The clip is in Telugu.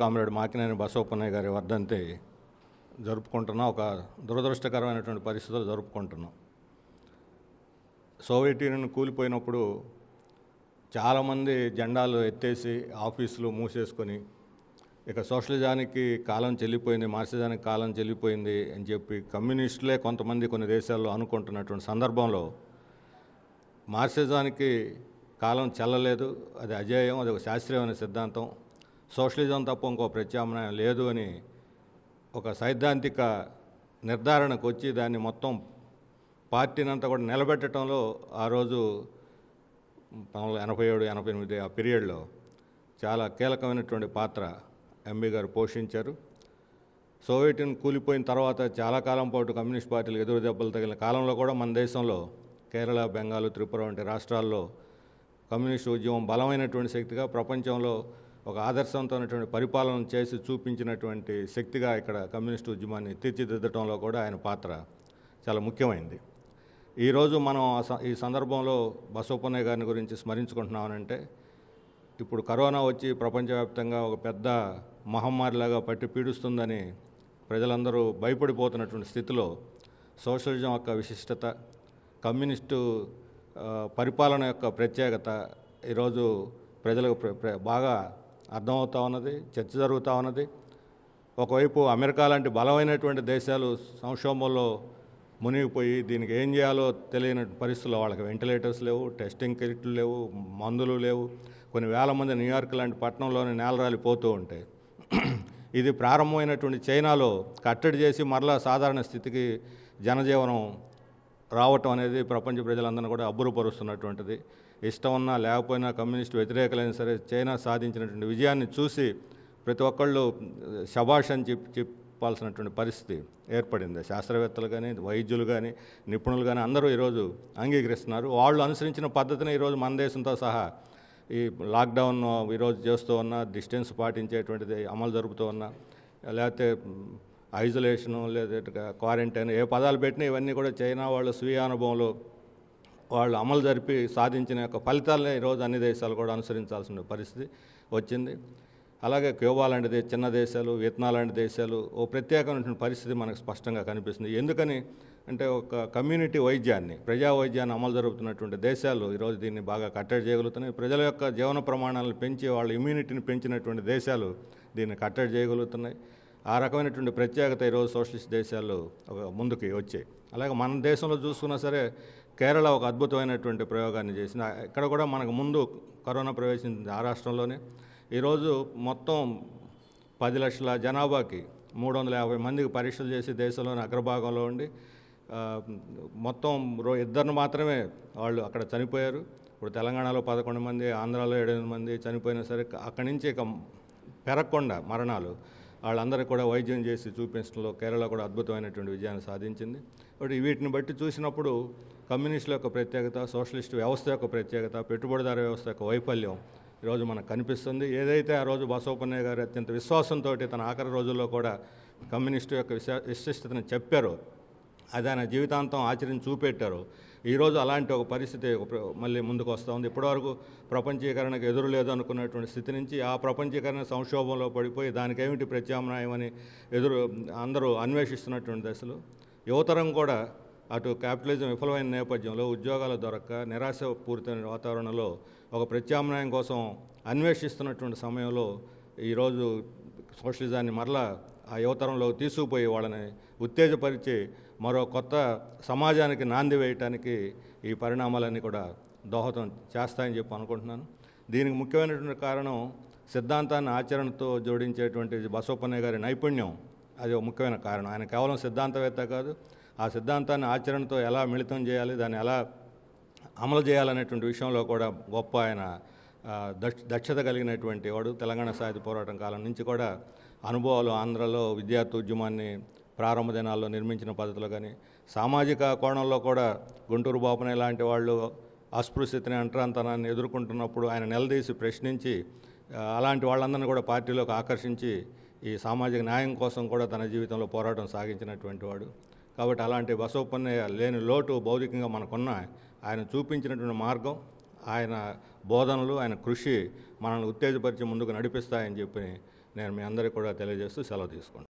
కామ్రేడ్ మాకినేని బసవపన్నయ్య గారి వర్ధంతి జరుపుకుంటున్నాం ఒక దురదృష్టకరమైనటువంటి పరిస్థితులు జరుపుకుంటున్నాం సోవియట్ యూనియన్ కూలిపోయినప్పుడు చాలామంది జెండాలు ఎత్తేసి ఆఫీసులు మూసేసుకొని ఇక సోషలిజానికి కాలం చెల్లిపోయింది మార్క్సిజానికి కాలం చెల్లిపోయింది అని చెప్పి కమ్యూనిస్టులే కొంతమంది కొన్ని దేశాల్లో అనుకుంటున్నటువంటి సందర్భంలో మార్క్సిజానికి కాలం చెల్లలేదు అది అజేయం అది ఒక శాస్త్రీయమైన సిద్ధాంతం సోషలిజం తప్ప ఇంకో ప్రత్యామ్నాయం లేదు అని ఒక సైద్ధాంతిక నిర్ధారణకు వచ్చి దాన్ని మొత్తం పార్టీని అంతా కూడా నిలబెట్టడంలో ఆ రోజు పంతొమ్మిది వందల ఎనభై ఏడు ఎనభై ఎనిమిది ఆ పీరియడ్లో చాలా కీలకమైనటువంటి పాత్ర ఎంబీ గారు పోషించారు సోవియట్ యూనియన్ కూలిపోయిన తర్వాత చాలా కాలం పాటు కమ్యూనిస్ట్ పార్టీలు ఎదురు దెబ్బలు తగిలిన కాలంలో కూడా మన దేశంలో కేరళ బెంగాల్ త్రిపుర వంటి రాష్ట్రాల్లో కమ్యూనిస్ట్ ఉద్యమం బలమైనటువంటి శక్తిగా ప్రపంచంలో ఒక ఆదర్శవంతమైనటువంటి పరిపాలన చేసి చూపించినటువంటి శక్తిగా ఇక్కడ కమ్యూనిస్ట్ ఉద్యమాన్ని తీర్చిదిద్దడంలో కూడా ఆయన పాత్ర చాలా ముఖ్యమైనది ఈరోజు మనం ఆ స- ఈ సందర్భంలో బసవపన్నయ్య గారిని గురించి స్మరించుకుంటున్నామనంటే ఇప్పుడు కరోనా వచ్చి ప్రపంచవ్యాప్తంగా ఒక పెద్ద మహమ్మారిలాగా పట్టి పీడిస్తుందని ప్రజలందరూ భయపడిపోతున్నటువంటి స్థితిలో సోషలిజం యొక్క విశిష్టత కమ్యూనిస్టు ఆ, పరిపాలన యొక్క ప్రత్యేకత ఈరోజు ప్రజలకు ప్ర- ప్ర- బాగా అర్థమవుతా ఉన్నది చర్చ జరుగుతూ ఉన్నది ఒకవైపు అమెరికా లాంటి బలమైనటువంటి దేశాలు సంక్షోభంలో మునిగిపోయి దీనికి ఏం చేయాలో తెలియని పరిస్థితుల్లో వాళ్ళకి వెంటిలేటర్స్ లేవు టెస్టింగ్ కిట్లు లేవు మందులు లేవు కొన్ని వేల మంది న్యూయార్క్ లాంటి పట్టణంలోనే నేలరాలిపోతూ ఉంటాయి ఇది ప్రారంభమైనటువంటి చైనాలో కట్టడి చేసి మరలా సాధారణ స్థితికి జనజీవనం రావటం అనేది ప్రపంచ ప్రజలందరినీ కూడా అబ్బురపరుస్తున్నటువంటిది ఇష్టం ఉన్నా లేకపోయినా కమ్యూనిస్ట్ వ్యతిరేకలైనా సరే చైనా సాధించినటువంటి విజయాన్ని చూసి ప్రతి ఒక్కళ్ళు శబాష్ అని చెప్పి చెప్పాల్సినటువంటి పరిస్థితి ఏర్పడింది శాస్త్రవేత్తలు కానీ వైద్యులు కానీ నిపుణులు కానీ అందరూ ఈరోజు అంగీకరిస్తున్నారు వాళ్ళు అనుసరించిన పద్ధతిని ఈరోజు మన దేశంతో సహా ఈ లాక్డౌన్ ఈరోజు చేస్తూ ఉన్న డిస్టెన్స్ పాటించేటువంటిది అమలు జరుపుతూ ఉన్నా లేకపోతే ఐజోలేషను లేదా క్వారంటైన్ ఏ పదాలు పెట్టినా ఇవన్నీ కూడా చైనా వాళ్ళు స్వీయ అనుభవంలో వాళ్ళు అమలు జరిపి సాధించిన యొక్క ఫలితాలనే ఈరోజు అన్ని దేశాలు కూడా అనుసరించాల్సిన పరిస్థితి వచ్చింది అలాగే క్యూబా లాంటి దే- చిన్న దేశాలు వియత్నా లాంటి దేశాలు ఓ ప్రత్యేకమైనటువంటి పరిస్థితి మనకు స్పష్టంగా కనిపిస్తుంది ఎందుకని అంటే ఒక కమ్యూనిటీ వైద్యాన్ని ప్రజా వైద్యాన్ని అమలు జరుగుతున్నటువంటి దేశాలు ఈరోజు దీన్ని బాగా కట్టడి చేయగలుగుతున్నాయి ప్రజల యొక్క జీవన ప్రమాణాలను పెంచి వాళ్ళ ఇమ్యూనిటీని పెంచినటువంటి దేశాలు దీన్ని కట్టడి చేయగలుగుతున్నాయి ఆ రకమైనటువంటి ప్రత్యేకత ఈరోజు సోషలిస్ట్ దేశాలు ఒక ముందుకు వచ్చాయి అలాగే మన దేశంలో చూసుకున్నా సరే కేరళ ఒక అద్భుతమైనటువంటి ప్రయోగాన్ని చేసింది ఆ- ఇక్కడ కూడా మనకు ముందు కరోనా ప్రవేశించింది ఆ రాష్ట్రంలోనే ఈరోజు మొత్తం పది లక్షల జనాభాకి మూడు వందల యాభై మందికి పరీక్షలు చేసి దేశంలోని అగ్రభాగంలో ఉండి ఆ, మొత్తం రో ఇద్దరిని మాత్రమే వాళ్ళు అక్కడ చనిపోయారు ఇప్పుడు తెలంగాణలో పదకొండు మంది ఆంధ్రాలో ఏడెనిమిది మంది చనిపోయినా సరే అక్కడి నుంచి ఇక పెరగకుండా మరణాలు వాళ్ళందరికీ కూడా వైద్యం చేసి చూపించడంలో కేరళ కూడా అద్భుతమైనటువంటి విజయాన్ని సాధించింది కాబట్టి వీటిని బట్టి చూసినప్పుడు కమ్యూనిస్టుల యొక్క ప్రత్యేకత సోషలిస్ట్ వ్యవస్థ యొక్క ప్రత్యేకత పెట్టుబడిదారు వ్యవస్థ యొక్క వైఫల్యం ఈరోజు మనకు కనిపిస్తుంది ఏదైతే ఆ రోజు బసవపన్నయ్య గారు అత్యంత విశ్వాసంతో తన ఆఖరి రోజుల్లో కూడా కమ్యూనిస్టు యొక్క విశా విశిష్టతను చెప్పారు అది ఆయన జీవితాంతం ఆచరించి చూపెట్టారు ఈరోజు అలాంటి ఒక పరిస్థితి ఒక ప్ర- మళ్ళీ ముందుకు వస్తూ ఉంది ఇప్పటివరకు ప్రపంచీకరణకు ఎదురు లేదు అనుకున్నటువంటి స్థితి నుంచి ఆ ప్రపంచీకరణ సంక్షోభంలో పడిపోయి దానికేమిటి ప్రత్యామ్నాయం అని ఎదురు అందరూ అన్వేషిస్తున్నటువంటి దశలో యువతరం కూడా అటు క్యాపిటలిజం విఫలమైన నేపథ్యంలో ఉద్యోగాలు దొరక్క నిరాశ పూరితమైన వాతావరణంలో ఒక ప్రత్యామ్నాయం కోసం అన్వేషిస్తున్నటువంటి సమయంలో ఈరోజు సోషలిజాన్ని మరలా ఆ యువతరంలో తీసుకుపోయి వాళ్ళని ఉత్తేజపరిచి మరో కొత్త సమాజానికి నాంది వేయటానికి ఈ పరిణామాలన్నీ కూడా దోహదం చేస్తాయని చెప్పి అనుకుంటున్నాను దీనికి ముఖ్యమైనటువంటి కారణం సిద్ధాంతాన్ని ఆచరణతో జోడించేటువంటి బసవపన్నయ్య గారి నైపుణ్యం అది ఒక ముఖ్యమైన కారణం ఆయన కేవలం సిద్ధాంతవేత్త కాదు ఆ సిద్ధాంతాన్ని ఆచరణతో ఎలా మిళితం చేయాలి దాన్ని ఎలా అమలు చేయాలనేటువంటి విషయంలో కూడా గొప్ప ఆయన ఆ, దక్ష దక్షత కలిగినటువంటి వాడు తెలంగాణ సాయుధ పోరాటం కాలం నుంచి కూడా అనుభవాలు ఆంధ్రలో విద్యార్థి ఉద్యమాన్ని ప్రారంభ దినాల్లో నిర్మించిన పద్ధతులు కానీ సామాజిక కోణంలో కూడా గుంటూరు బాపనే లాంటి వాళ్ళు అస్పృశ్యతని అంటరాంతనాన్ని ఎదుర్కొంటున్నప్పుడు ఆయన నిలదీసి ప్రశ్నించి ఆ, అలాంటి వాళ్ళందరినీ కూడా పార్టీలోకి ఆకర్షించి ఈ సామాజిక న్యాయం కోసం కూడా తన జీవితంలో పోరాటం సాగించినటువంటి వాడు కాబట్టి అలాంటి బసవపన్నయ్య లేని లోటు భౌతికంగా మనకున్న ఆయన చూపించినటువంటి మార్గం ఆయన బోధనలు ఆయన కృషి మనల్ని ఉత్తేజపరిచి ముందుకు నడిపిస్తాయని చెప్పి నేను మీ అందరికీ కూడా తెలియజేస్తూ సెలవు తీసుకుంటాను